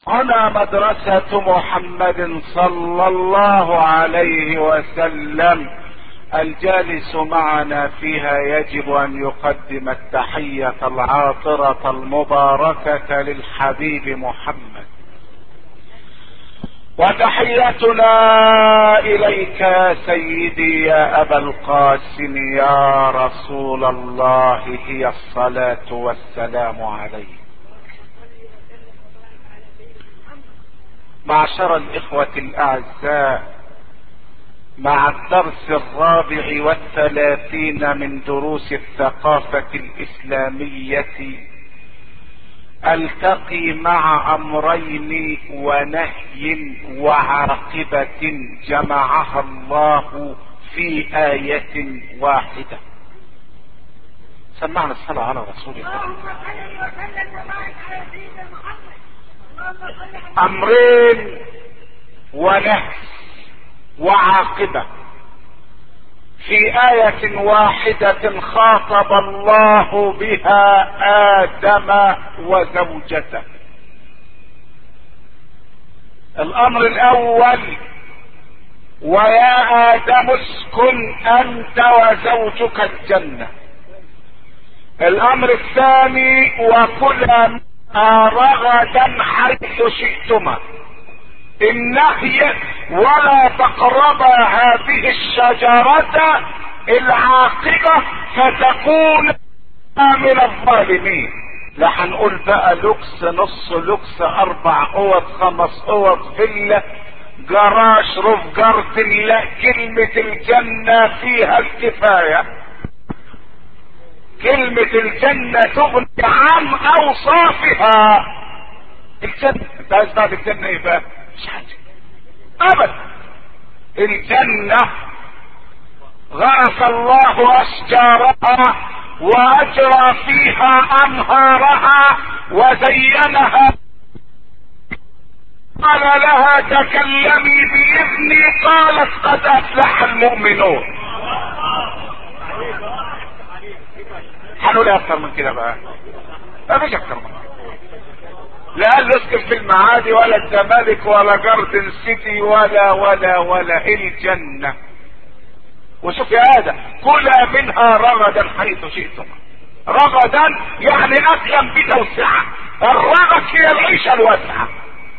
هنا مدرسة محمد صلى الله عليه وسلم الجالس معنا فيها يجب ان يقدم التحية العاطرة المباركة للحبيب محمد وتحيتنا اليك يا سيدي يا ابا القاسم يا رسول الله هي الصلاة والسلام عليك معشر الاخوة الاعزاء مع الدرس الرابع والثلاثين من دروس الثقافة الاسلامية التقي مع امرين ونهي وعاقبة جمعها الله في آية واحدة سمعنا الصلاة على رسول الله اللهم صل وسلم وبارك على سيدنا محمد اللهم صل على امرين ونهي وعاقبة في آية واحدة خاطب الله بها آدم وزوجته الأمر الأول ويا آدم اسكن أنت وزوجك الجنة الأمر الثاني وكلا منها رغدا حيث شئتما النهي ولا تقربا هذه الشجرة العاقبة فتكون من الظالمين لا هنقول بقى لوكس نص لوكس اربع اوض خمس اوض فيلا جراج روف جاردن لا كلمة الجنة فيها الكفاية كلمة الجنة تغني عن اوصافها الجنة انت عايز بعد الجنة ايه بقى مش حاجة ابدا الجنة غرس الله اشجارها واجرى فيها انهارها وزينها قال لها تكلمي باذني قالت قد افلح المؤمنون هنقول اكتر من كده بقى ما فيش اكتر من كده لا قال له اسكن في المعادي ولا الزمالك ولا جاردن سيتي ولا ولا ولا الجنة وشوف يا ادم كلا منها رغدا حيث شئتم رغدا يعني اكلا بتوسعة الرغد هي العيشة الواسعة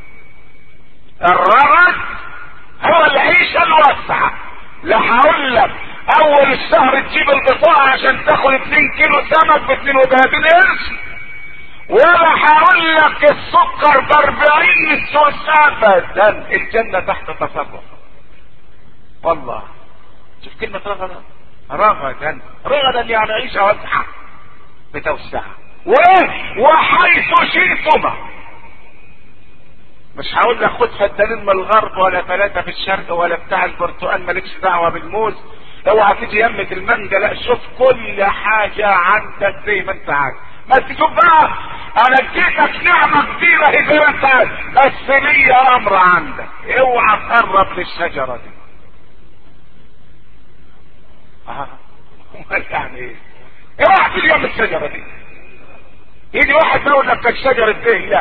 الرغد هو العيشة الواسعة لا هقول لك اول الشهر تجيب البطاقة عشان تاخد 2 كيلو سمك ب 32 قرش ولا هقول لك السكر ب 40 السوس ابدا الجنة تحت تصرف والله شوف كلمة رغدا رغدا رغدا يعني عيشة واسعة بتوسعة وايه وحيث شئتما مش هقول لك خد فدانين من الغرب ولا ثلاثة في الشرق ولا بتاع البرتقال مالكش دعوة بالموز اوعى تيجي يمة المانجا لا شوف كل حاجة عندك زي ما انت عايز بس شوف بقى انا اديتك نعمة كبيرة زي ما انت عايز بس ليا امر عندك اوعى تقرب للشجرة دي اه امال يعني ايه اوعى تيجي يم الشجرة دي يجي واحد يقول لك شجرة ايه لا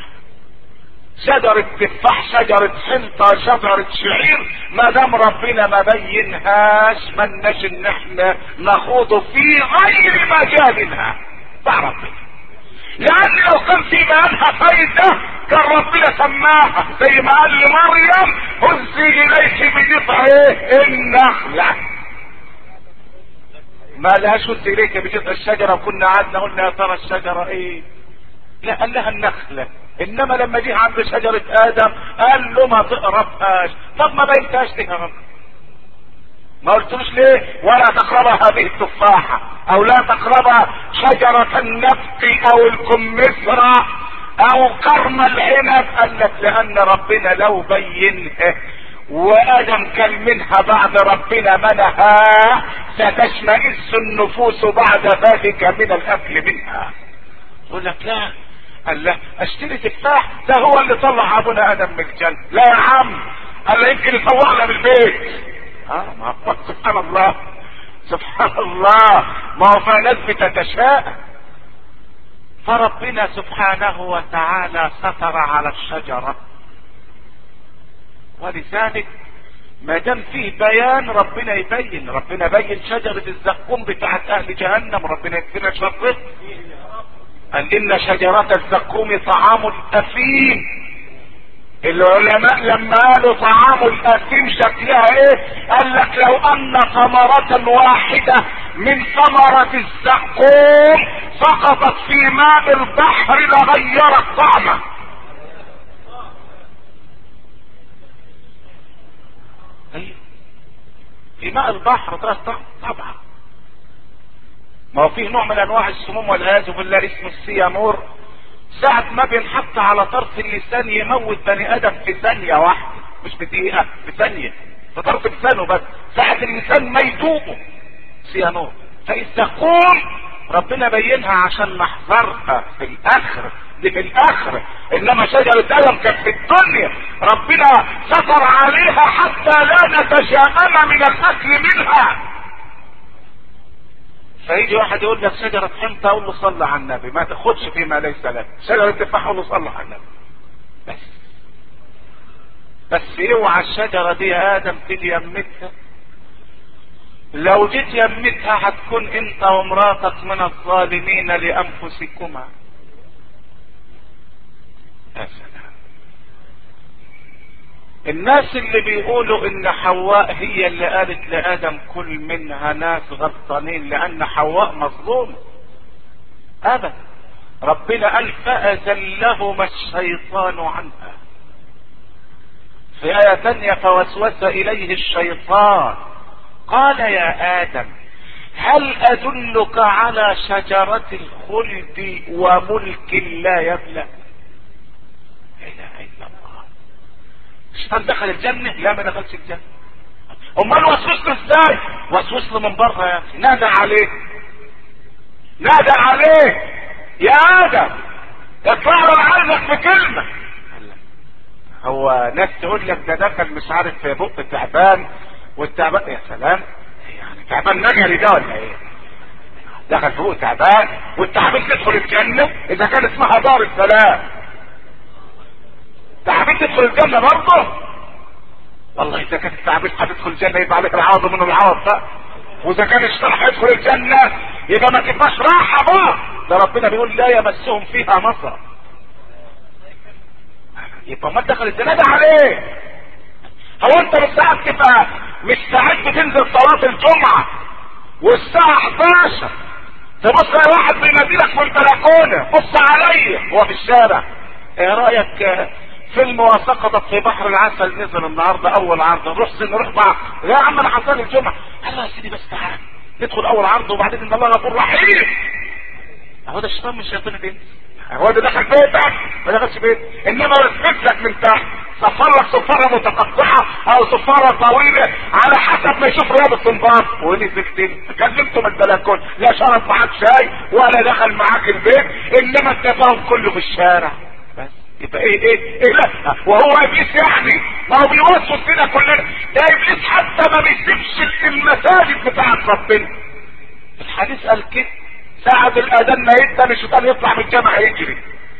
شجرة تفاح شجرة حنطة شجرة شعير ما دام ربنا ما بينهاش ملناش ان احنا نخوض في غير مجالها بتاع ربنا لان لو كان في بيانها فايدة كان ربنا سماها زي ما قال لمريم هزي اليك بجذع ايه النخلة ما لهاش هز اليك بجذع الشجرة وكنا قعدنا قلنا يا ترى الشجرة ايه لا قال لها النخلة انما لما جه عند شجرة ادم قال له ما تقربهاش طب ما بينتهاش ليه يا رب ما قلتلوش ليه ولا تقرب هذه التفاحة او لا تقرب شجرة النفق او الكمثرى او قرن العنب قال لك لان ربنا لو بينها وادم كان منها بعد ربنا منها ستشمئز النفوس بعد ذلك من الاكل منها يقول لك لا قال لا اشتري تفاح ده هو اللي طلع ابونا ادم من الجنه لا يا عم قال له يمكن يطلعنا من البيت اه ما هو سبحان الله سبحان الله ما هو في ناس بتتشاءم فربنا سبحانه وتعالى ستر على الشجرة ولذلك ما دام فيه بيان ربنا يبين ربنا بين شجرة الزقوم بتاعت اهل جهنم ربنا يكفينا شرطه قال ان شجرة الزقوم طعام الاثيم العلماء لما قالوا طعام الاثيم شكلها ايه قال لك لو ان ثمرة واحدة من ثمرة الزقوم سقطت في ماء البحر لغيرت طعمه أيوة. في ماء البحر ثلاث طبعا ما هو فيه نوع من انواع السموم والعياذ بالله اسمه السيانور ساعة ما بينحط على طرف اللسان يموت بني ادم في ثانية واحدة مش بدقيقة في ثانية في طرف لسانه بس ساعة اللسان ما يدوقه سيانور فالزقوم ربنا بينها عشان نحذرها في الاخر دي في الاخر انما شجرة ادم كانت في الدنيا ربنا ستر عليها حتى لا نتشائم من الاكل منها فيجي واحد يقول لك شجرة حنطة اقول له صلى على النبي ما تاخدش فيما ليس لك شجرة تفاح اقول له صلى على النبي بس بس اوعى الشجرة دي يا ادم تيجي يمتها لو جيت يمتها هتكون انت ومراتك من الظالمين لانفسكما يا سلام الناس اللي بيقولوا ان حواء هي اللي قالت لادم كل منها ناس غلطانين لان حواء مظلومه ابدا ربنا قال فازلهما الشيطان عنها في آية ثانية فوسوس إليه الشيطان قال يا آدم هل أدلك على شجرة الخلد وملك لا يبلى لا إله إلا الله الشيطان دخل الجنة لا ما دخلش الجنة امال وسوس له ازاي وسوس له من بره يا اخي نادى عليه نادى عليه يا ادم اطلع له عنك بكلمه هو ناس تقول لك ده دخل مش عارف في بق التعبان والتعبان يا سلام يعني تعبان نجري ده ولا ايه دخل في بق تعبان والتعبان تدخل الجنه اذا كان اسمها دار السلام تعبان تدخل الجنه برضه والله اذا كانت التعبان هتدخل الجنه يبقى عليك العوض منه العوض بقى واذا كان الشرح يدخل الجنه يبقى ما تبقاش راحه بقى ده ربنا بيقول لا يمسهم فيها نصر يبقى ما دخل الزنا ده عليه هو انت مش ساعة تبقى مش ساعات بتنزل صلاة الجمعة والساعة 11 تبص على واحد بيناديلك من البلكونة بص عليا هو في الشارع ايه رأيك فيلم وسقطت في بحر العسل نزل النهارده اول عرض نروح نروح بقى يا عم انا حصل الجمعة قال له يا سيدي بس تعال ندخل اول عرض وبعدين ان الله غفور رحيم اهو ده الشيطان من الشياطين الانس هو ده دخل بيتك ما دخلش بيت انما يثبت لك من تحت صفر لك صفاره متقطعه او صفاره طويله على حسب ما يشوف رياض الصنباط ونزل تاني كلمته من البلكون لا شرب معاك شاي ولا دخل معاك البيت انما التفاهم كله في الشارع بس يبقى ايه ايه ايه لا وهو ابليس يعني ما هو بيوسوس فينا كلنا ده ابليس حتى ما بيسيبش المساجد بتاعت ربنا الحديث قال كده ساعة الأذان ما يدن الشيطان يطلع من الجامع يجري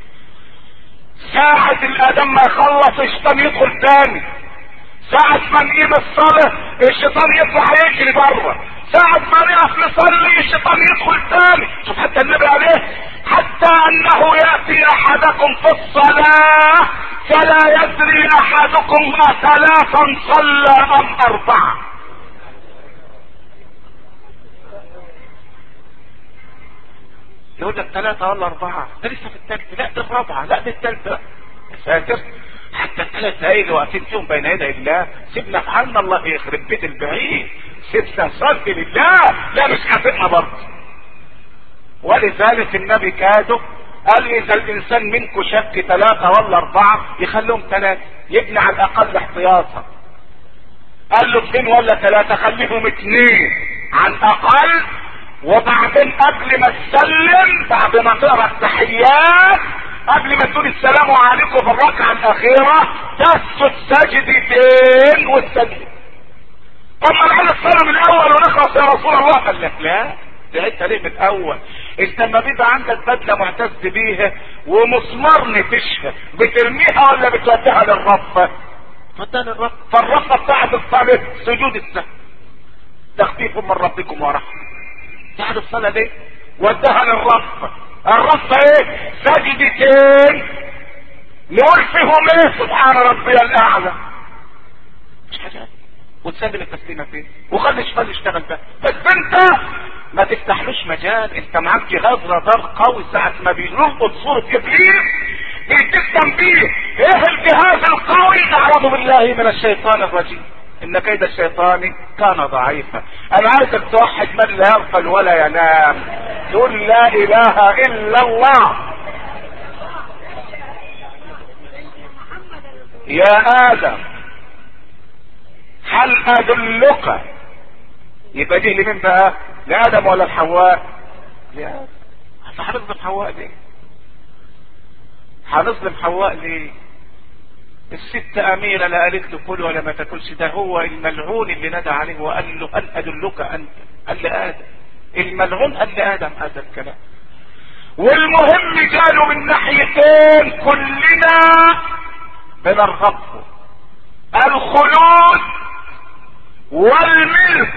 ساعة الأذان ما يخلص الشيطان يدخل تاني ساعة ما نقيم الصلاة الشيطان يطلع يجري بره ساعة ما نقف نصلي الشيطان يدخل تاني شوف حتى النبي عليه حتى انه يأتي احدكم في الصلاة فلا يدري احدكم اثلاثا صلى ام اربعة يقول لك ثلاثة ولا أربعة ده لسه في الثالثة لا ده الرابعة لا ده الثالثة يا ساتر حتى الثلاث دقايق اللي واقفين فيهم بين يدي الله سيبنا في حالنا الله يخرب بيت البعيد سيبنا صلي لله لا مش حاسبنا برضه ولذلك النبي كادوا قال اذا الانسان منكم شك ثلاثة ولا اربعة يخليهم ثلاثة يبني على الاقل احتياطا قال له اثنين ولا ثلاثة خليهم اثنين على الاقل وبعدين قبل ما تسلم بعد ما تقرا التحيات قبل ما تقول السلام عليكم في الركعه الاخيره تسجد سجدتين وتسلم طب ما نعمل الصلاه من الاول ونخلص يا رسول الله قال لك لا تعبت ليه من الاول انت لما بيبقى عندك بدله معتز بيها ومسمار نتشها بترميها ولا بتوديها للرف؟ توديها للرف فالرفه بتاعت الصلاه سجود السهو تخفيف من ربكم ورحمه بعد الصلاه ليه؟ وداها للرف الرف ايه؟ سجدتين نقول فيهم ايه سبحان ربي الاعلى مش حاجه وتسابل التسليمه فين وخلي الشمال يشتغل ده بس انت ما تفتحلوش مجال انت معاك جهاز رادار قوي ساعة ما بيلقط صورة ابليس بتفهم بيه ايه الجهاز القوي اعوذ بالله من الشيطان الرجيم ان كيد الشيطان كان ضعيفا انا عايزك توحد من لا يغفل ولا ينام تقول لا اله الا الله يا ادم هل ادلك يبقى دي لمين بقى لادم ولا الحواء لادم هنظلم حواء ليه هنظلم حواء ليه الست اميرة لا قالت له كل ولا ما تاكلش ده هو الملعون اللي نادى عليه وقال له هل ادلك انت قال لادم الملعون قال لادم هذا الكلام والمهم قالوا من ناحيتين كلنا بنرغبه الخلود والملك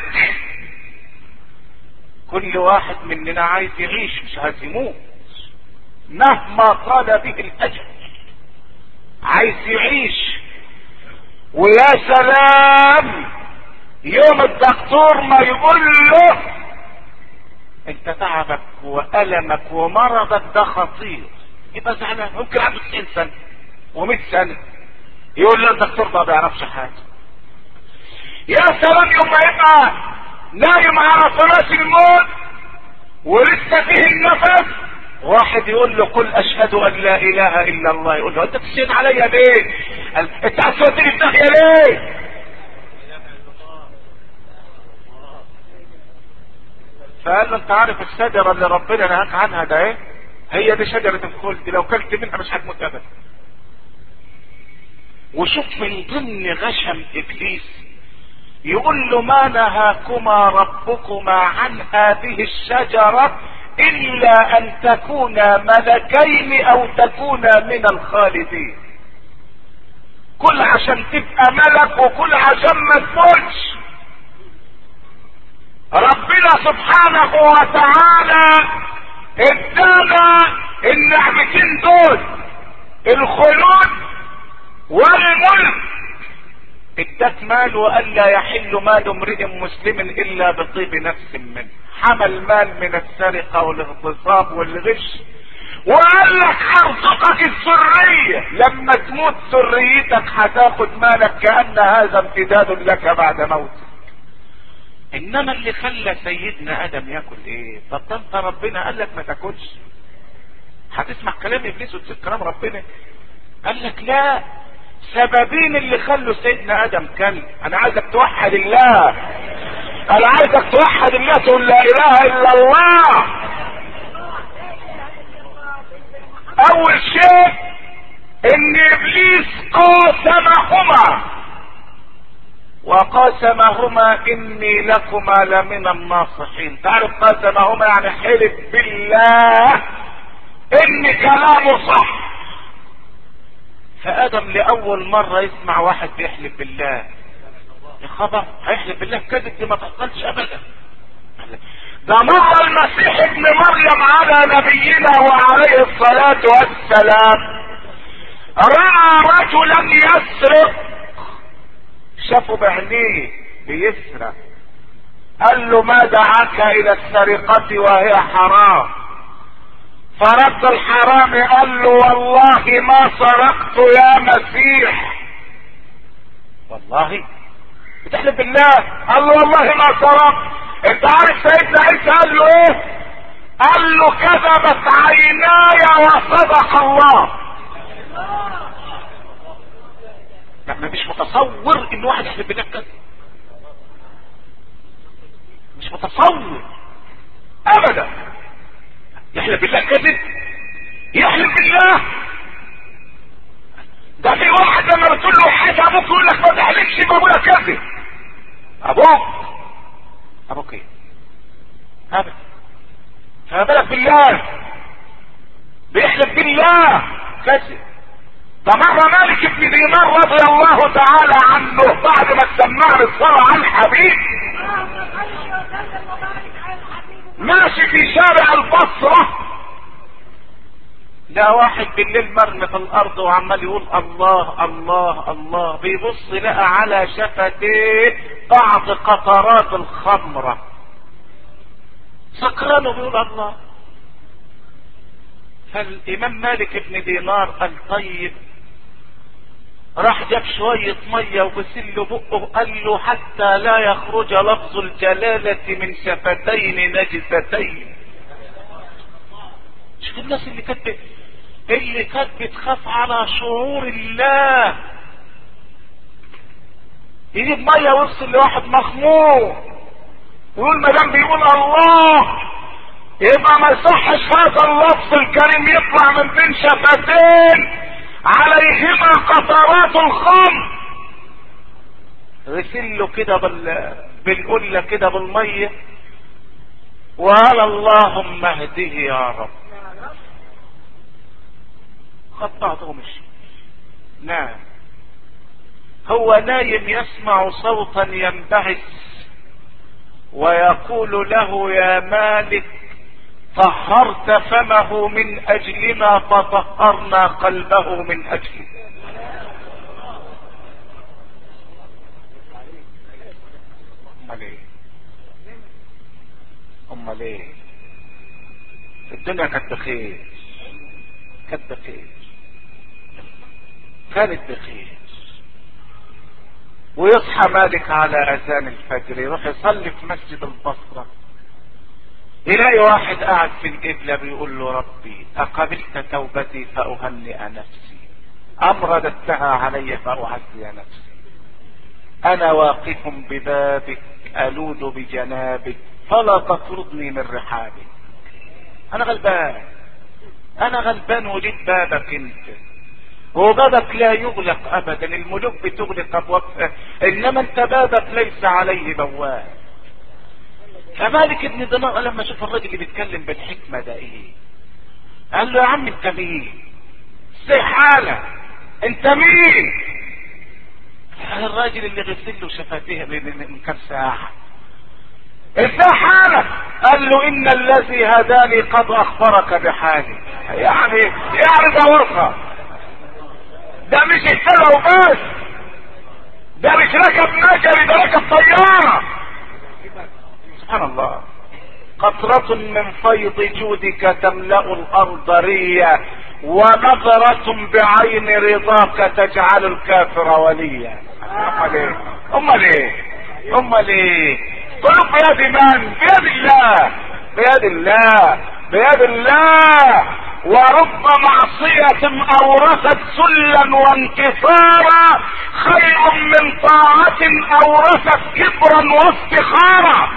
كل واحد مننا عايز يعيش مش عايز يموت مهما طال به الاجل عايز يعيش ويا سلام يوم الدكتور ما يقول له انت تعبك والمك ومرضك ده خطير يبقى زعلان ممكن عنده 90 سنه و100 سنه يقول له الدكتور ما بيعرفش حاجه يا سلام يوم ما يبقى نايم على فراش الموت ولسه فيه النفس واحد يقول له قل اشهد ان لا اله الا الله يقول له انت تشهد عليا ليه؟ انت عايز توديني في داهيه ليه؟ فقال له انت عارف الشجره اللي ربنا نهاك عنها ده ايه؟ هي دي شجره الخلد لو كلت منها مش هتموت ابدا. وشوف من ضمن غشم ابليس يقول له ما نهاكما ربكما عن هذه الشجرة إلا أن تكونا ملكين أو تكونا من الخالدين كل عشان تبقى ملك وكل عشان ما تموتش ربنا سبحانه وتعالى ادانا النعمتين دول الخلود والملك ادت مال والا يحل مال امرئ مسلم الا بطيب نفس منه حمل مال من السرقة والاغتصاب والغش وقال لك ارزقك السرية لما تموت سريتك هتاخد مالك كأن هذا امتداد لك بعد موتك انما اللي خلى سيدنا ادم ياكل ايه طب ده انت ربنا قال لك ما تاكلش هتسمع كلام ابليس وتسيب كلام ربنا قال لك لا سببين اللي خلوا سيدنا ادم كلب انا عايزك توحد الله انا عايزك توحد الله تقول لا اله الا الله اول شيء ان ابليس قاسمهما وقاسمهما اني لكما لمن الناصحين تعرف قاسمهما يعني حلف بالله ان كلامه صح فادم لاول مرة يسمع واحد بيحلف بالله يا خبر هيحلف بالله كذب دي ما تحصلش ابدا ده مر المسيح ابن مريم على نبينا وعليه الصلاة والسلام رأى رجلا يسرق شافه بعينيه بيسرق قال له ما دعاك الى السرقة وهي حرام فرد الحرام قال له والله ما سرقت يا مسيح والله بتحلف بالله قال له والله ما سرقت انت عارف سيدنا عيسى قال له ايه قال له كذبت عيناي وصدق الله لا مش متصور ان واحد يحلف بالله كذب مش متصور ابدا يحلف بالله كذب يحلف بالله ده في واحد لما بتقول له حاجه ابوك يقول لك ما تحلفش بابويا كذب ابوك ابوك ايه ابدا فما بالك بالله بيحلف بالله كذب فمر مالك بن دينار رضي الله تعالى عنه بعد ما سمعنا الصلاة على الحبيب اللهم صل وسلم وبارك على الحبيب ماشي في شارع البصرة لا واحد بالليل مرمي في الارض وعمال يقول الله الله الله بيبص لقى على شفتيه بعض قطرات الخمرة سكران وبيقول الله فالامام مالك بن دينار قال طيب راح جاب شوية مية وغسل له بقه قال له حتى لا يخرج لفظ الجلالة من شفتين نجستين شوف الناس اللي كانت اللي كانت بتخاف على شعور الله يجيب ميه ويغسل لواحد مخمور ويقول ما دام بيقول الله يبقى ما يصحش هذا اللفظ الكريم يطلع من بين شفتين عليهما قطرات الخمر غسل له كده بال بالقله كده بالميه وقال اللهم اهده يا رب خد بعضه ومشي نعم هو نايم يسمع صوتا ينبعث ويقول له يا مالك طهرت فمه من اجلنا فطهرنا قلبه من اجلك امال ايه امال ايه الدنيا كانت بخير كانت بخير كانت بخير ويصحى مالك على اذان الفجر يروح يصلي في مسجد البصره يلاقي واحد قاعد في القبله بيقول له ربي اقبلت توبتي فاهنئ نفسي ام رددتها علي فاعزي نفسي انا واقف ببابك الوذ بجنابك فلا تطردني من رحابك انا غلبان انا غلبان وليد بابك انت وبابك لا يغلق ابدا الملوك بتغلق ابواب انما انت بابك ليس عليه بواب فمالك ابن دينار لما شاف الراجل اللي بيتكلم بالحكمه ده ايه قال له يا عم انت مين ازاي حالك انت مين الراجل اللي غسل له شفتيه من كام ساعه ازاي حالك قال له ان الذي هداني قد اخبرك بحالي يعني يعني ده ورقه ده مش اشترى وبس ده مش ركب نجري ده ركب طياره سبحان الله قطرة من فيض جودك تملأ الأرض ريا ونظرة بعين رضاك تجعل الكافر وليا أمال إيه؟ أمال إيه؟ أمال إيه؟ قلوب بيد من؟ بيد الله بيد الله بيد الله ورب معصية أورثت سلا وانكسارا خير من طاعة أورثت كبرا وافتخارا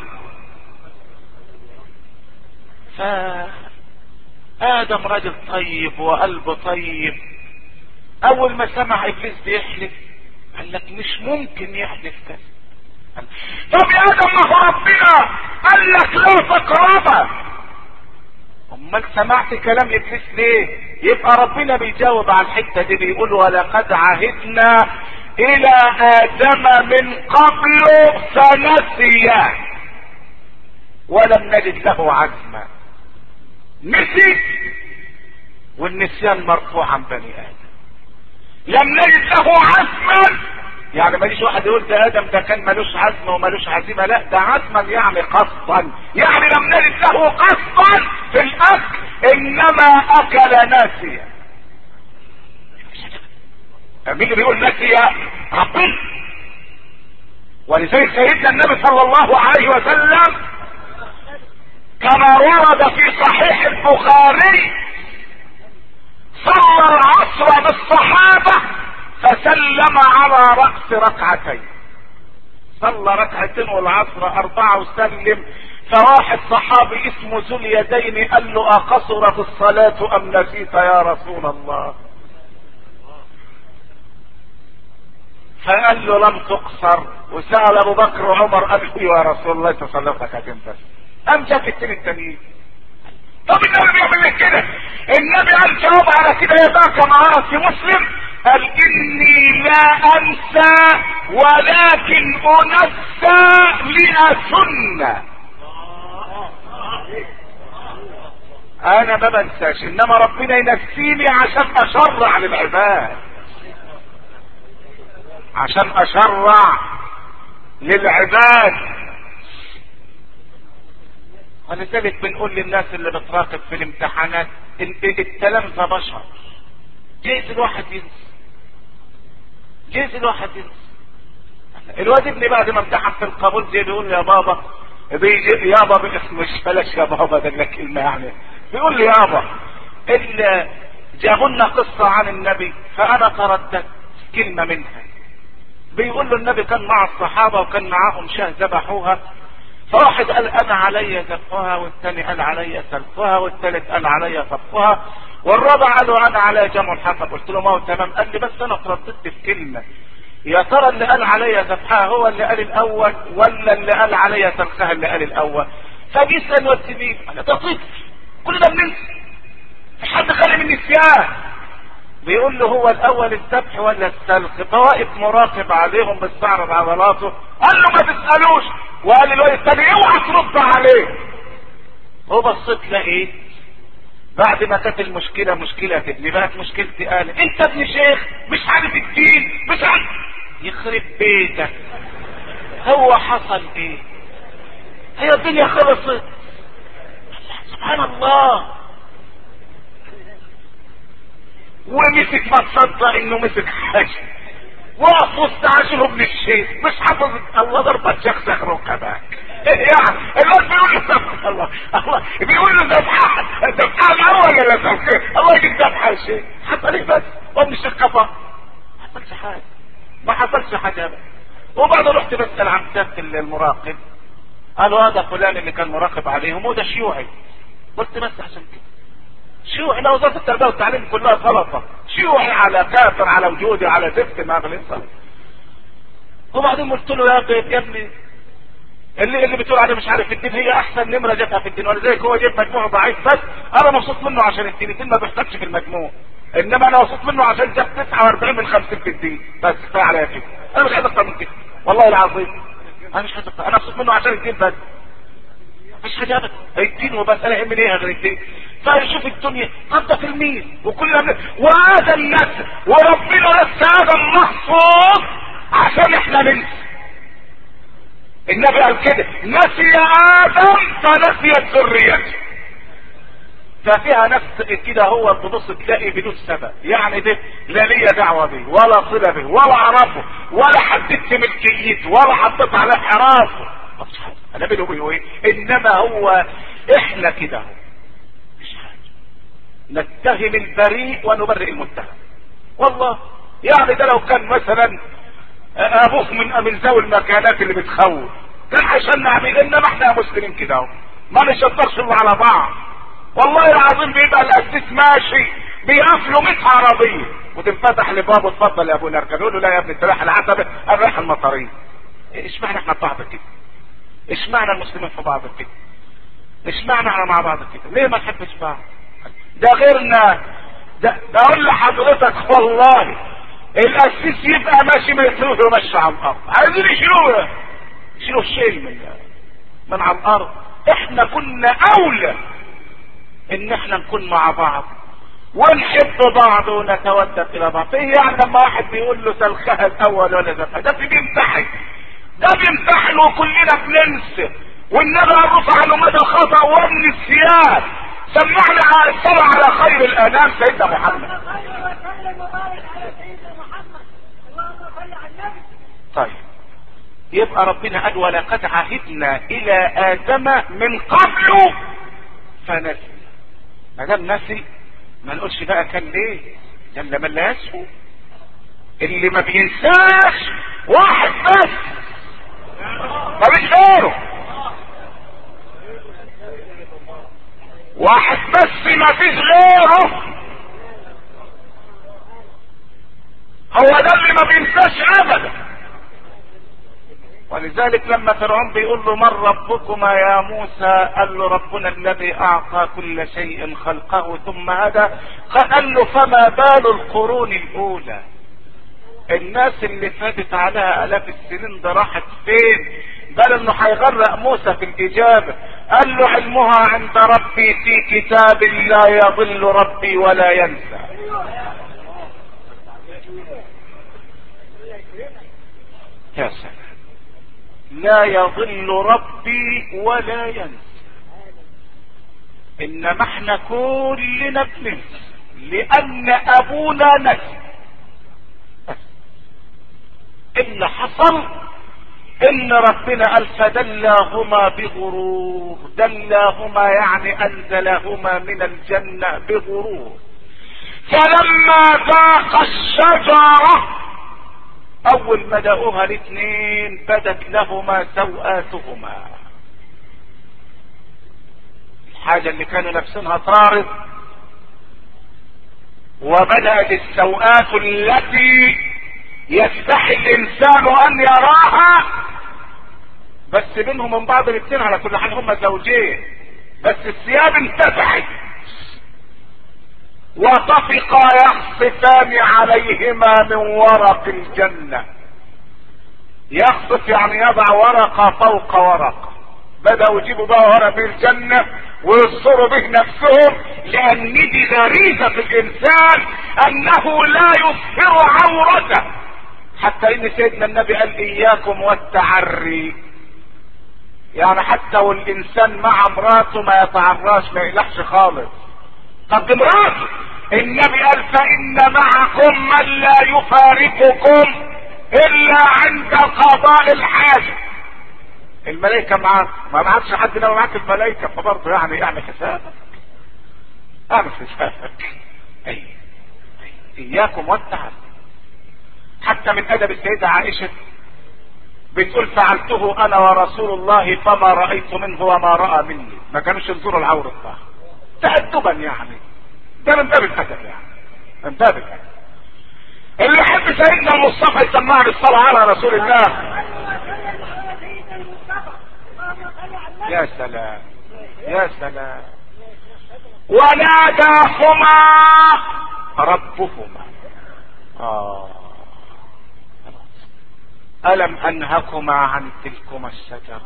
فآدم رجل طيب وقلبه طيب أول ما سمع إبليس بيحلف قال لك مش ممكن يحلف كذا طب يا آدم ما هو ربنا قال لك لا تقربه امال سمعت كلام ابليس ليه يبقى ربنا بيجاوب على الحته دي بيقول ولقد عهدنا الى ادم من قبل فنسي ولم نجد له عزما نسي والنسيان مرفوع عن بني ادم لم نجد له عزما يعني ماليش واحد يقول ده ادم ده كان ملوش عزم وملوش عزيمه لا ده عزما يعني قصدا يعني لم نجد له قصدا في الاكل انما اكل ناسيا مين اللي بيقول ناسيا ربنا ولذلك سيدنا النبي صلى الله عليه وسلم كما ورد في صحيح البخاري صلى العصر بالصحابه فسلم على رأس ركعتين صلى ركعتين والعصر أربعة وسلم فواحد صحابي اسمه ذو اليدين قال له أقصرت الصلاة أم نسيت يا رسول الله فقال له لم تقصر وسأل أبو بكر وعمر قال له يا رسول الله تصلى ركعتين بس قام جاب التاني التانيين طب النبي بيعمل لك كده النبي قال جواب على كده يا ذاك معاه في مسلم قال اني لا انسى ولكن انسى لاسن انا ما بنساش انما ربنا ينسيني عشان اشرع للعباد عشان اشرع للعباد ولذلك بنقول للناس اللي بتراقب في الامتحانات التلامذة بشر جايز الواحد ينسى جايز الواحد ينسى الواد ابني بعد ما امتحن في القبول زي بيقول لي يا بابا بيجي يابا باسم مش بلاش يا بابا ده لك كلمه يعني بيقول لي يابا اللي جابوا لنا قصه عن النبي فانا ترددت كلمه منها بيقول له النبي كان مع الصحابه وكان معاهم شاه ذبحوها فواحد قال انا علي ذبحها والثاني قال علي سلفها والثالث قال علي طبخها والرابع قال له انا علي جمع الحطب قلت له ما هو تمام قال لي بس انا ترددت في كلمه يا ترى اللي قال علي ذبحها هو اللي قال الاول ولا اللي قال علي سلخها اللي قال الاول فجي يسال والتبيب انا ده طفل كل ده بننسى مش حد خالي من النسيان بيقول له هو الاول الذبح ولا السلخ فواقف مراقب عليهم بيستعرض عضلاته قال له ما تسالوش وقال للواد الثاني اوعى ترد عليه هو بصيت لقيت بعد ما كانت المشكلة مشكلة ابني بقت مشكلتي قال انت ابن شيخ مش عارف الدين مش عارف يخرب بيتك هو حصل ايه هي الدنيا خلصت سبحان الله ومسك ما تصدق انه مسك حاجة وقف وسط عاشر ابن الشيخ مش حافظ الله ضربة شيخ سخر وكباك يعني الواد بيقول له سبحان الله الله بيقول له ذبحة ذبحة معه ولا لا ذبحة الله يجيب ذبحة شيء حصل ايه بس وابن الشيخ كفر ما حصلش حاجة ما حصلش حاجة بس وبعد رحت بسأل عن كتابة المراقب قالوا هذا فلان اللي كان مراقب عليهم وده شيوعي قلت بس عشان كده شيوعي لو وزارة التربية والتعليم كلها غلطة شيوعي على كافر على وجودي على زفت ما بنصر وبعدين قلت له يا يا ابني اللي اللي بتقول عليه مش عارف الدين هي احسن نمره جابها في الدين ولذلك هو جايب مجموع ضعيف بس انا مبسوط منه عشان الدين الدين ما بيحتاجش في المجموع انما انا مبسوط منه عشان جاب 49 من 50 في الدين بس كفايه عليا كده انا مش عايز اكتر من كده والله العظيم انا مش عايز اكتر انا مبسوط منه عشان الدين بس مفيش حاجه ابدا الدين وبس انا يهمني ايه غير الدين فيشوف الدنيا طب ده تلميذ وكلنا وهذا النسل وربنا لسه هذا المحفوظ عشان احنا ننسى النبي قال كده نسي ادم فنسيت ذريته ففيها نفس كده هو تبص تلاقي بدون سبب يعني ده لا ليا دعوه به ولا صله به ولا اعرفه ولا حددت ملكيته ولا حطيت عليه حراسه انا بينه وبينه ايه انما هو احنا كده اهو مش حاجه نتهم البريء ونبرئ المتهم والله يعني ده لو كان مثلا ابوك من من ذوي المكانات اللي بتخوف كان عشان نعمل انما احنا مسلمين كده اهو ما نشطرش على بعض والله العظيم بيبقى القسيس ماشي بيقفلوا 100 عربيه وتنفتح لبابه اتفضل يا ابونا اركب يقول له لا يا ابني انت رايح العتبه انا رايح المطاريه اشمعنى احنا في بعض كده اشمعنى المسلمين في بعض كده اشمعنى احنا مع بعض كده ليه ما نحبش بعض ده غيرنا ده ده اقول لحضرتك والله القسيس يبقى ماشي ما يتروح وماشي على الارض عايزين يشيلوه يشيلوا الشيل من من على الارض احنا كنا اولى ان احنا نكون مع بعض ونحب بعض ونتودد الى بعض ايه يعني لما واحد بيقول له سلخها الاول ولا ذبحها ده بيمتحن ده بيمتحن وكلنا بننسى والنبي رفع عنه مدى الخطا ومن السياد سمعنا على الصلاة على خير الانام سيدنا محمد طيب يبقى ربنا قال ولقد عهدنا الى ادم من قبل فنسي ما دام نسي ما نقولش بقى كان ليه كان لما لا يسهو اللي ما بينساش واحد بس ما مش غيره واحد بس ما فيش غيره هو ده اللي ما بينساش ابدا ولذلك لما فرعون بيقول له من ربكما يا موسى قال له ربنا الذي اعطى كل شيء خلقه ثم هدى قال له فما بال القرون الاولى الناس اللي فاتت عليها الاف السنين ده راحت فين بل انه هيغرق موسى في الاجابه قال له علمها عند ربي في كتاب لا يضل ربي ولا ينسى يا سلام لا يضل ربي ولا ينسى انما احنا كلنا بننسى لان ابونا نسي اللي حصل ان ربنا قال فدلاهما بغرور دلاهما يعني انزلهما من الجنة بغرور فلما ذاق الشجرة اول ما دقوها الاثنين بدت لهما سوآتهما الحاجة اللي كانوا لابسينها طارد وبدأت السوآت التي يستحي الانسان ان يراها بس بينهم من بعض الاثنين على كل حال هم زوجين بس الثياب انتفعت وطفقا يخصفان عليهما من ورق الجنة يخصف يعني يضع ورقة فوق ورقة بدأوا يجيبوا بقى ورق من الجنة ويصروا به نفسهم لأن دي غريزة في الإنسان أنه لا يظهر عورته حتى ان سيدنا النبي قال اياكم والتعري يعني حتى والانسان مع مراته ما يتعراش ما يقلقش خالص طب دي مراته النبي قال فان معكم من لا يفارقكم الا عند قضاء الحاجة الملائكة معاك ما معكش حد لو معاك الملائكة فبرضه يعني اعمل حسابك اعمل حسابك اي اياكم والتعري حتى من ادب السيدة عائشة بتقول فعلته انا ورسول الله فما رأيت منه وما رأى مني ما كانوش ينظروا العورة بتاعه تأدبا يعني ده من باب الادب يعني من باب الادب اللي يحب سيدنا المصطفى يسمعنا الصلاة على رسول الله يا سلام يا سلام وناداهما ربهما آه ألم أنهكما عن تلكما الشجرة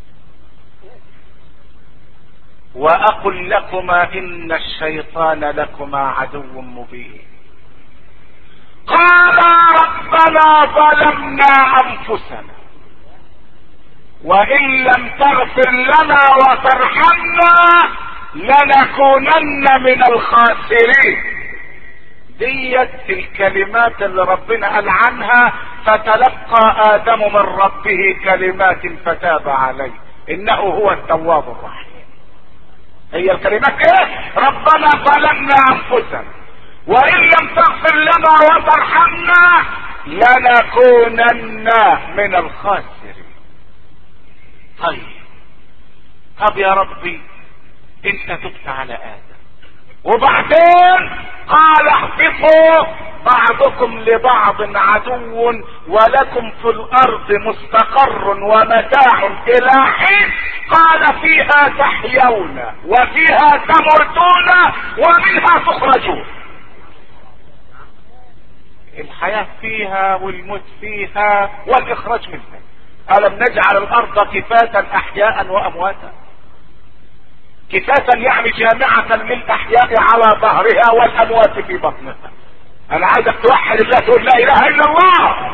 وأقل لكما إن الشيطان لكما عدو مبين قالا ربنا ظلمنا أنفسنا وإن لم تغفر لنا وترحمنا لنكونن من الخاسرين ديت الكلمات اللي ربنا قال عنها فتلقى ادم من ربه كلمات فتاب عليه انه هو التواب الرحيم هي الكلمات ايه ربنا ظلمنا انفسنا وان لم تغفر لنا وترحمنا لنكونن من الخاسرين طيب طب يا ربي انت تبت على ادم وبعدين قال اهبطوا بعضكم لبعض عدو ولكم في الارض مستقر ومتاع الى حين قال فيها تحيون وفيها تموتون ومنها تخرجون الحياة فيها والموت فيها والاخراج منها الم نجعل الارض كفاة احياء وامواتا كفاة يعني جامعة للأحياء على ظهرها والأموات في بطنها أنا عايزك توحد الله تقول لا إله إلا الله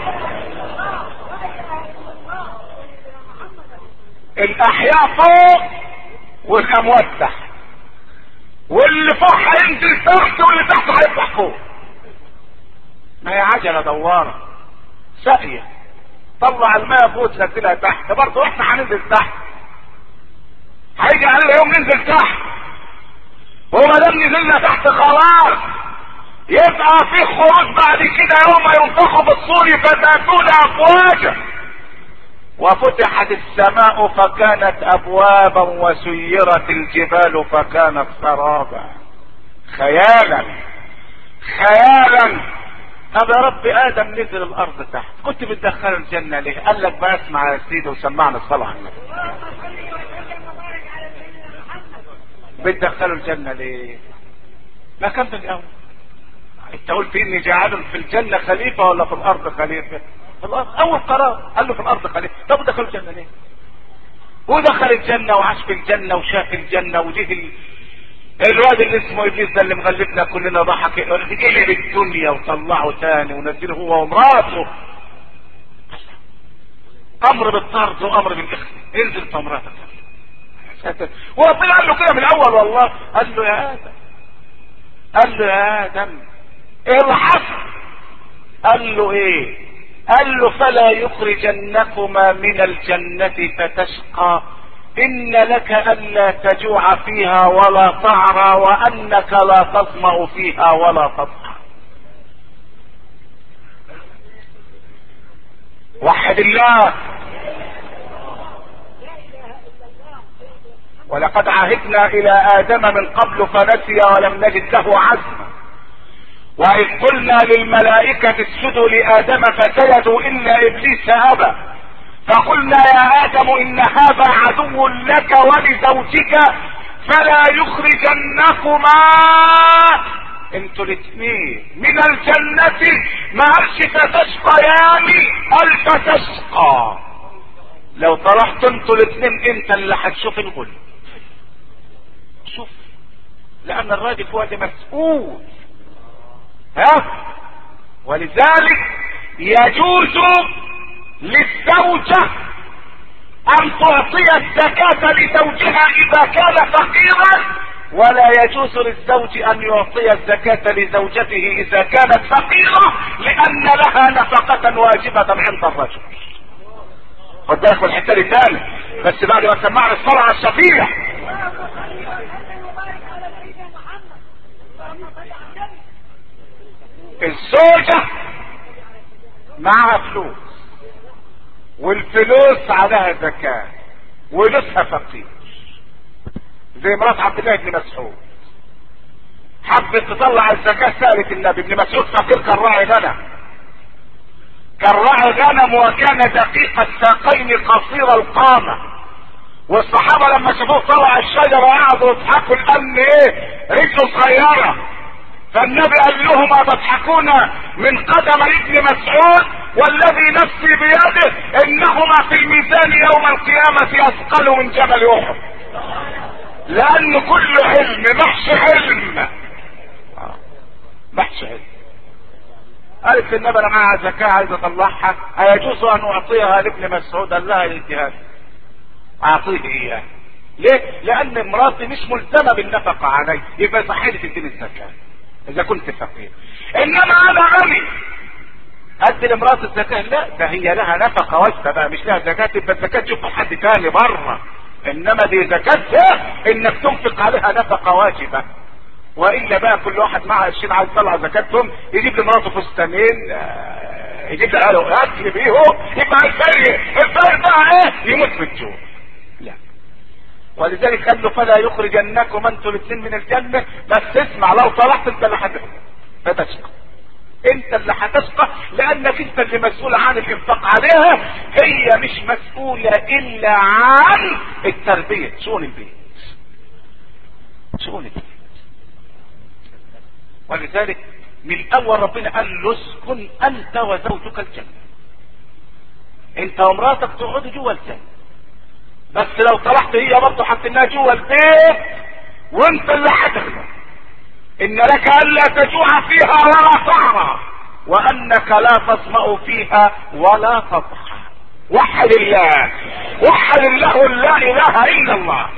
الأحياء فوق والأموات تحت واللي فوق هينزل تحت واللي تحت هيطلع فوق ما هي عجلة دوارة ساقية طلع الماء فوق تنزلها تحت برضه احنا هننزل تحت هيجي علينا يوم ننزل تحت وما دام نزلنا تحت خلاص يبقى في خروج بعد كده يوم ينفخوا بالصور فتاتون افواجا وفتحت السماء فكانت ابوابا وسيرت الجبال فكانت سرابا خيالا خيالا طب يا رب ادم نزل الارض تحت كنت بتدخله الجنه ليه قال لك بقى اسمع يا سيدي وسمعنا الصلاه على النبي اللهم صل وسلم وبارك على سيدنا محمد بتدخله الجنه ليه ما كان من الاول انت قلت اني جاعل في الجنه خليفه ولا في الارض خليفه في الارض اول قرار قال له في الارض خليفه طب دخل الجنه ليه ودخل الجنه وعاش في الجنه وشاف الجنه وجه ال- الواد اللي اسمه ابليس ده اللي مغلبنا كلنا ضحك قلب الدنيا وطلعه تاني ونزله هو ومراته امر بالطرد وامر بالاخلاء انزل تمراتك وربنا قال له كده من الاول والله قال له يا ادم قال له يا ادم ايه اللي حصل قال له ايه قال له فلا يخرجنكما من الجنة فتشقى إن لك ألا تجوع فيها ولا تعرى وأنك لا تظمأ فيها ولا تضحى وحد الله ولقد عهدنا إلى آدم من قبل فنسي ولم نجد له عزما وإذ قلنا للملائكة اسجدوا لآدم فسجدوا إلا إبليس أبى فقلنا يا آدم إن هذا عدو لك ولزوجك فلا يخرجنكما انتوا الاثنين من الجنة ما قالش فتشقيان قال فتشقى لو طلعت انتوا الاثنين انت اللي هتشوف الغل شوف لان الراجل هو اللي مسؤول ها ولذلك يجوز للزوجة ان تعطي الزكاة لزوجها اذا كان فقيرا ولا يجوز للزوج ان يعطي الزكاة لزوجته اذا كانت فقيرة لان لها نفقة واجبة عند الرجل خد بالك من الحته دي تاني بس بعد ما سمعنا الصلاة على الشفيع اللهم صل وسلم وبارك على سيدنا محمد اللهم صل على النبي الزوجة معها فلوس والفلوس عليها زكاة ولسها فقير زي مرات عبد الله بن مسعود حبت تطلع الزكاة سألت النبي ابن مسعود فقير كان راعي غنم كان راعي غنم وكان دقيق الساقين قصير القامة والصحابة لما شافوه طلع الشجرة قعدوا يضحكوا لأن ايه رجله صغيرة فالنبي قال لهم أتضحكون من قدم ابن مسعود والذي نفسي بيده انهما في الميزان يوم القيامة اثقل من جبل احد لان كل علم محش علم آه، محش علم قالت النبي انا معها زكاة عايز اطلعها ايجوز ان اعطيها لابن مسعود قال لها الاجتهاد اعطيه اياه ليه؟ لان مراتي مش ملزمه بالنفقه علي يبقى صحيح تديني الزكاه اذا كنت فقير انما انا غني ادي لمرات الزكاه لا ده هي لها نفقه واجبه بقى مش لها زكاه يبقى الزكاه تشوف حد تاني بره انما دي زكاتها انك تنفق عليها نفقه واجبه والا بقى كل واحد معاه قرشين عايز يطلع زكاتهم يجيب لمراته فستانين آه، يجيب لعياله اكل بيهم يبقى الفرق الفرق بقى ايه يموت في الجوع لا ولذلك قال له فلا يخرجنكم انتم الاثنين من الجنه بس اسمع لو طلعت انت اللي هتشقى فتشقى انت اللي هتشقى لانك انت اللي مسؤول عن الانفاق عليها هي مش مسؤوله الا عن التربيه شؤون البيت شؤون البيت ولذلك من اول ربنا قال له اسكن انت وزوجك الجنه انت ومراتك تقعدوا جوه الجنه بس لو طلعت هي برضه حطيناها جوه البيت وانت اللي هتغنى ان لك الا تجوع فيها ولا تعرى وانك لا تظمأ فيها ولا تضحى وحد الله وحد الله لا اله الا الله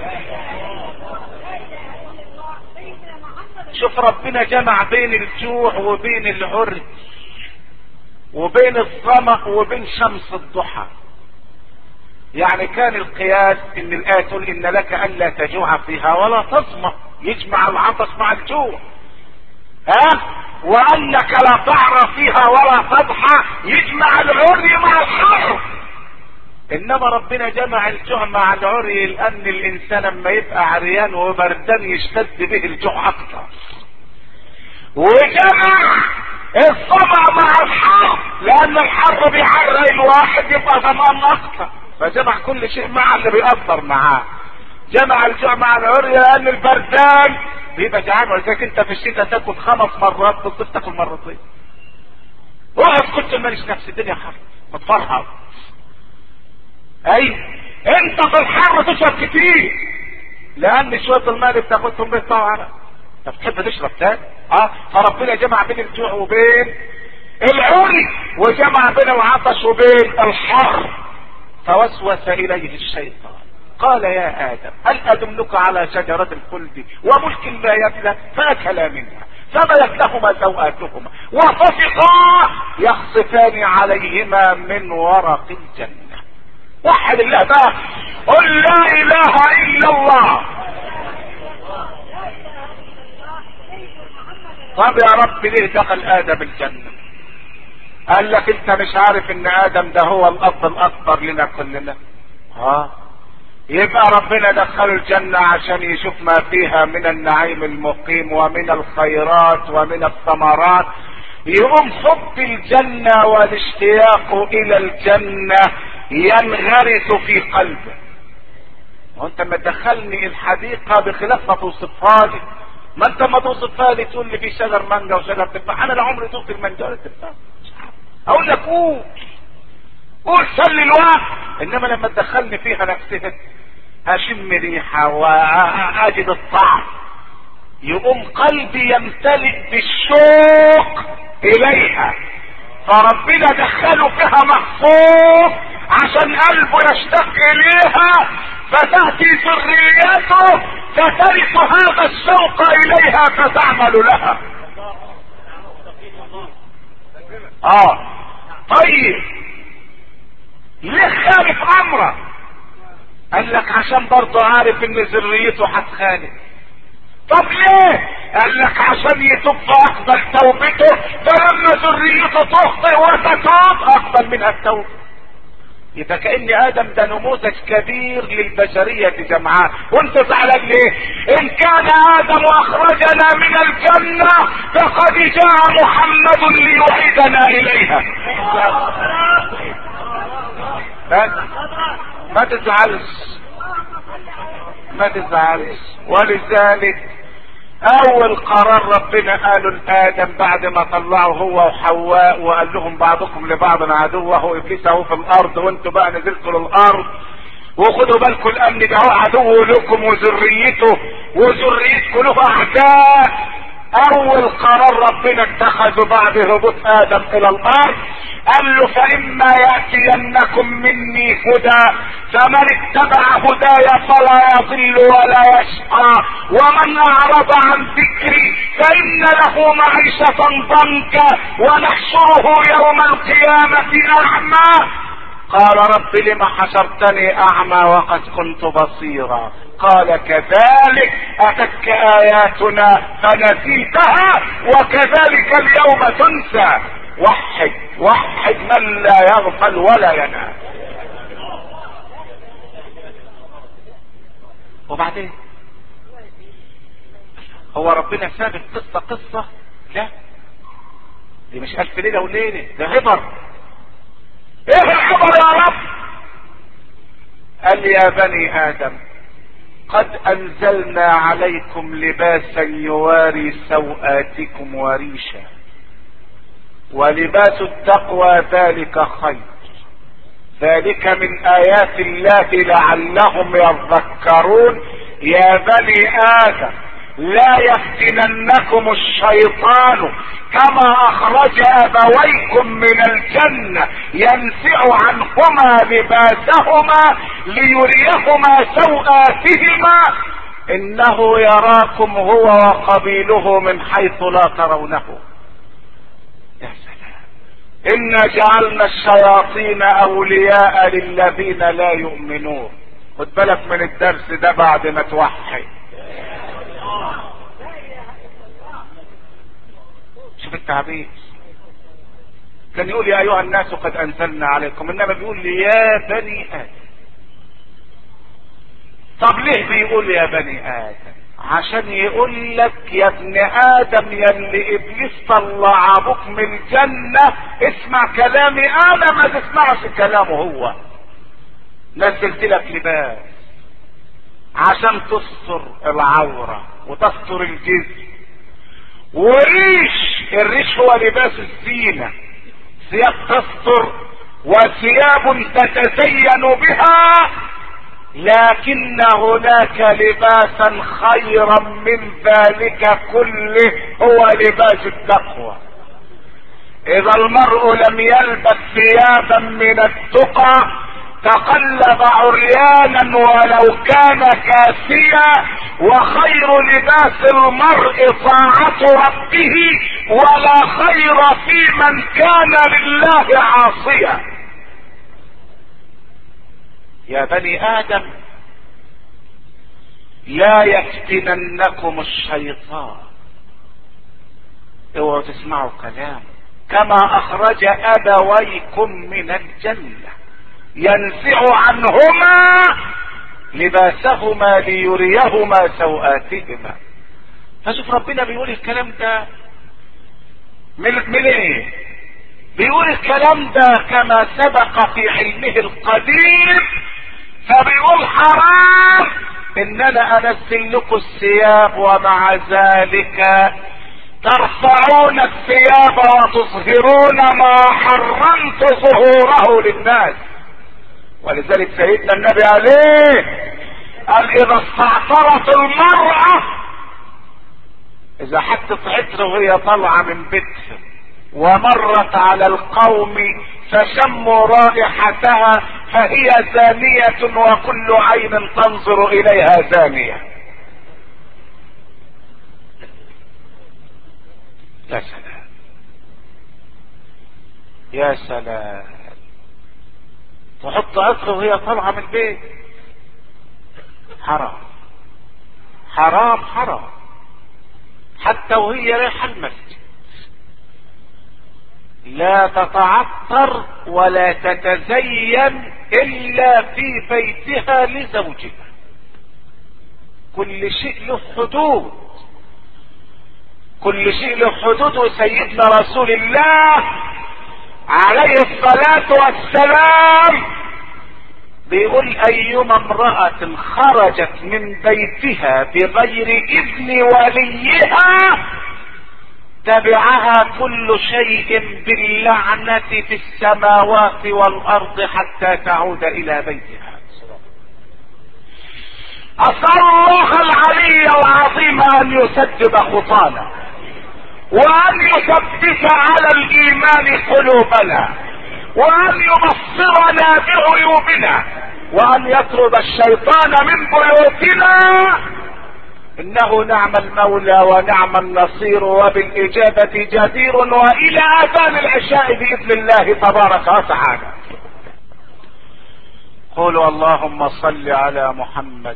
سيدنا محمد شوف ربنا جمع بين الجوع وبين العرج وبين الظمأ وبين شمس الضحى يعني كان القياس ان الايه تقول ان لك الا تجوع فيها ولا تظمأ يجمع العطش مع الجوع ها وانك لا تعرى فيها ولا تضحى يجمع العري مع الحر انما ربنا جمع الجوع مع العري لان الانسان لما يبقى عريان وبردان يشتد به الجوع اكتر وجمع الطمع مع الحر لان الحر بيعرق الواحد يبقى ضمان اكتر فجمع كل شيء مع اللي بيقدر معاه جمع الجوع مع العري لان البردان بيبقى جعان ولذلك انت في الشتاء تاكل خمس مرات بالضبط تاكل مرتين وقف كنت ماليش نفس الدنيا حر بتفرهد اي انت في الحر تشرب كتير لان شويه الماء اللي بتاخدهم بيطلعوا عرق انت بتحب تشرب تاني اه فربنا جمع بين الجوع وبين العري وجمع بين العطش وبين الحر فوسوس اليه الشيطان قال يا ادم هل ادلك على شجرة الخلد وملك لا يبلى فاكلا منها فبدت لهما سوآتهما وطفقا يخصفان عليهما من ورق الجنة وحد الله بقى قل لا اله الا الله طب يا رب ليه دخل ادم الجنة قال لك انت مش عارف ان ادم ده هو الاب الاكبر لنا كلنا ها يبقى ربنا دخله الجنة عشان يشوف ما فيها من النعيم المقيم ومن الخيرات ومن الثمرات يقوم حب الجنة والاشتياق الى الجنة ينغرس في قلبه وانت ما تدخلني الحديقة بخلاف ما توصفها لي ما انت ما توصفها لي تقول لي في شجر مانجا وشجر تفاح انا لا عمري ذقت المانجا ولا التفاح اقول لك قول قول سلي الوقت انما لما تدخلني فيها نفسها هشم ريحة واجد الطعم يقوم قلبي يمتلئ بالشوق اليها فربنا دخله فيها مخصوص عشان قلبه يشتاق اليها فتأتي ذريته فترث هذا الشوق اليها فتعمل لها اه طيب ليه خالف امره قال لك عشان برضه عارف ان ذريته هتخالف طب ليه قال لك عشان يتوب فاقبل توبته فلما ذريته تخطئ وتتوب اقبل منها التوبه يبقى كان ادم ده نموذج كبير للبشريه جمعاء وانت زعلان ليه ان كان ادم اخرجنا من الجنه فقد جاء محمد ليعيدنا اليها بس ما تزعلش ما تزعلش ولذلك اول قرار ربنا قاله لادم بعد ما طلعوا هو وحواء وقال لهم بعضكم لبعض عدو وهو ابليس اهو في الارض وانتوا بقى نزلتوا للارض وخدوا بالكم الامن ده هو عدو لكم وذريته وذريتكم له اعداء اول قرار ربنا اتخذه بعد هبوط ادم الى الارض قال له فاما ياتينكم مني هدى فمن اتبع هداي فلا يضل ولا يشقى ومن اعرض عن ذكري فان له معيشه ضنكا ونحشره يوم القيامه اعمى قال رب لم حشرتني اعمى وقد كنت بصيرا قال كذلك اتتك اياتنا فنسيتها وكذلك اليوم تنسى وحد وحد من لا يغفل ولا ينام وبعدين هو ربنا ساب القصة قصة لا دي مش ألف ليلة وليلة ده عبر ايه الخبر يا رب قال يا بني ادم قد انزلنا عليكم لباسا يواري سوآتكم وريشا ولباس التقوى ذلك خير ذلك من ايات الله لعلهم يذكرون يا بني ادم لا يفتننكم الشيطان كما اخرج ابويكم من الجنة ينزع عنهما لباسهما ليريهما سوآتهما انه يراكم هو وقبيله من حيث لا ترونه يا سلام انا جعلنا الشياطين اولياء للذين لا يؤمنون خد بالك من الدرس ده بعد ما توحد شوف التعبير كان يقول يا ايها الناس قد انزلنا عليكم انما بيقول لي يا بني ادم طب ليه بيقول يا بني ادم عشان يقول لك يا ابن ادم يا اللي ابليس طلع ابوك من الجنة اسمع كلامي انا ما تسمعش كلامه هو نزلت لك لباس عشان تستر العورة وتستر الجسم وريش الريش هو لباس الزينة ثياب تستر وثياب تتزين بها لكن هناك لباسا خيرا من ذلك كله هو لباس التقوى اذا المرء لم يلبس ثيابا من التقى تقلب عريانا ولو كان كاسيا وخير لباس المرء طاعة ربه ولا خير في من كان لله عاصيا يا بني ادم لا يفتننكم الشيطان اوعوا تسمعوا كلام كما اخرج ابويكم من الجنه ينزع عنهما لباسهما ليريهما سوآتهما فشوف ربنا بيقول الكلام ده من, من ايه بيقول الكلام ده كما سبق في علمه القديم فبيقول حرام ان انا انزل لكم الثياب ومع ذلك ترفعون الثياب وتظهرون ما حرمت ظهوره للناس ولذلك سيدنا النبي عليه قال اذا استعطرت المرأة اذا حطت عطر وهي طالعة من بيتها ومرت على القوم فشموا رائحتها فهي زانية وكل عين تنظر اليها زانية يا سلام يا سلام تحط عطر وهي طالعة من البيت حرام حرام حرام حتى وهي رايحة المسجد لا تتعطر ولا تتزين الا في بيتها لزوجها كل شيء له حدود كل شيء له حدود وسيدنا رسول الله عليه الصلاة والسلام بيقول ايما امرأة خرجت من بيتها بغير اذن وليها تبعها كل شيء باللعنة في السماوات والارض حتى تعود الى بيتها اسأل الله العلي العظيم ان يسدد خطانا وان يثبت على الايمان قلوبنا وان يبصرنا بعيوبنا وان يطرد الشيطان من بيوتنا انه نعم المولى ونعم النصير وبالاجابة جدير والى اذان العشاء باذن الله تبارك وتعالى قولوا اللهم صل على محمد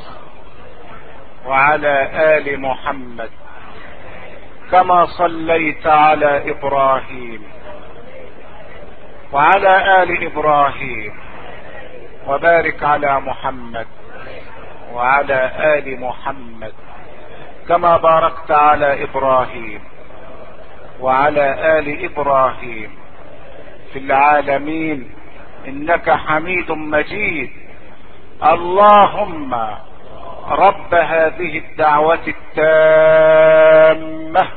وعلى ال محمد كما صليت على ابراهيم وعلى ال ابراهيم وبارك على محمد وعلى ال محمد كما باركت على ابراهيم وعلى ال ابراهيم في العالمين انك حميد مجيد اللهم رب هذه الدعوة التامة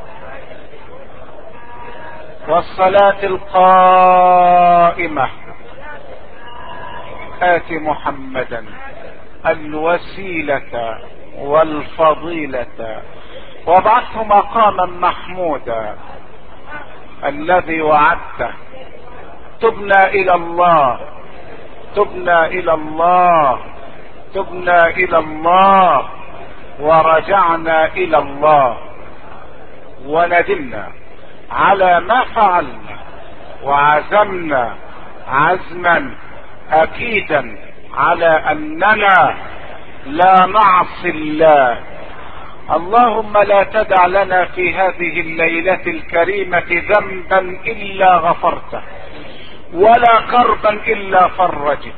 والصلاة القائمة آت محمدا الوسيلة والفضيلة وابعثه مقاما محمودا الذي وعدته تبنا الى الله تبنا الى الله تبنا الى الله ورجعنا الى الله وندمنا على ما فعلنا وعزمنا عزما اكيدا على اننا لا نعصي الله اللهم لا تدع لنا في هذه الليلة الكريمة ذنبا الا غفرته ولا كربا الا فرجته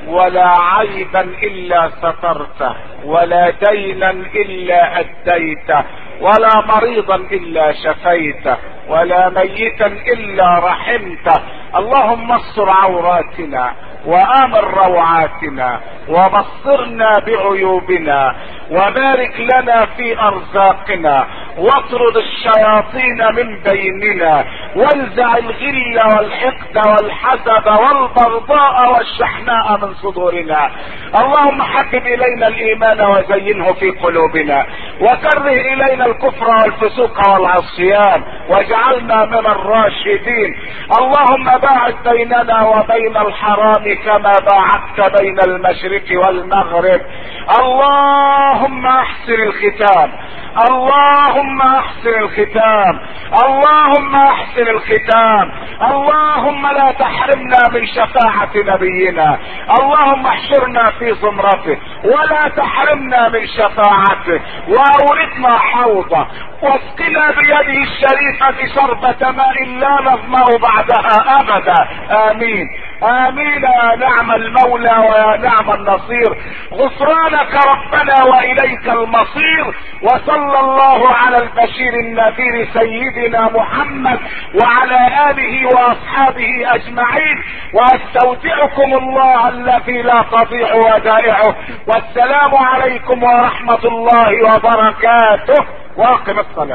ولا عيبا الا سترته ولا دينا الا اديته ولا مريضا الا شفيته ولا ميتا الا رحمته اللهم استر عوراتنا وامن روعاتنا وبصرنا بعيوبنا وبارك لنا في ارزاقنا واطرد الشياطين من بيننا وانزع الغل والحقد والحسد والبغضاء والشحناء من صدورنا اللهم حبب الينا الايمان وزينه في قلوبنا وكره الينا الكفر والفسوق والعصيان واجعلنا من الراشدين اللهم باعد بيننا وبين الحرام كما باعدت بين المشرق والمغرب اللهم احسن الختام اللهم احسن الختام اللهم احسن الختام اللهم لا تحرمنا من شفاعة نبينا اللهم احشرنا في زمرته ولا تحرمنا من شفاعته واوردنا حوضه واسقنا بيده الشريفة شربة ماء لا نظمأ بعدها ابدا امين امين يا نعم المولى ويا نعم النصير غفرانك ربنا واليك المصير وصلى الله على البشير النذير سيدنا محمد وعلى اله واصحابه اجمعين واستودعكم الله الذي لا تضيع ودائعه والسلام عليكم ورحمه الله وبركاته واقم الصلاه